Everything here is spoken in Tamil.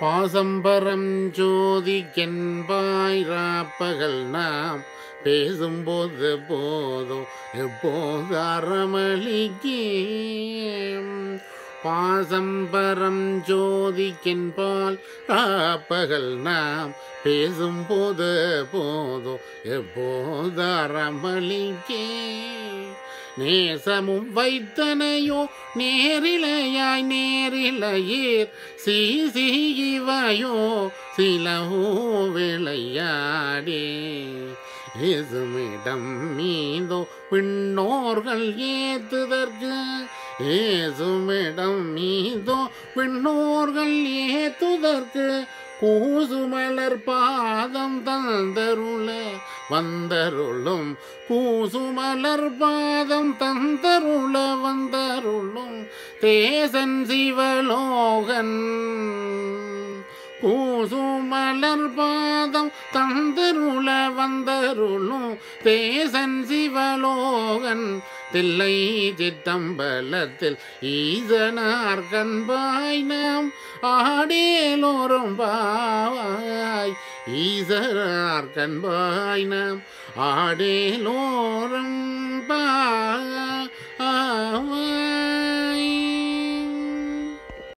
பாசம்பரம் ஜோதி கென்பாய் ராப்பகல் நாம் பேசும்போது போதும் எப்போது அறமளிக்கே பாசம்பரம் ஜோதிக்கென்பால் ராப்பகல் நாம் பேசும்போது போதும் எப்போது அறமளிக்கே நேசமும் வைத்தனையோ நேரிலையாய் நேரிலையேர் சீசி இவையோ சிலவோ விளையாடே ஏசுமிடம் மீதோ விண்ணோர்கள் ஏத்துதற்கு ஏசுமிடம் மீதோ விண்ணோர்கள் ஏத்துதற்கு கூசுமலர் பாதம் தந்தருள வந்தருளும் கூசுமலர் பாதம் தந்தருள வந்தருளும் தேசன் சிவலோகன் கூசுமலர் பாதம் தந்தருள வந்தருளும் தேசன் சிவலோகன் தில்லை சித்தம்பலத்தில் ஈசனார் கண்பாய் நாம் ஆடேலோரும் பாவாய் ஈசனார் கண்பாய் நாம் ஆடேலோரும் பாவாய்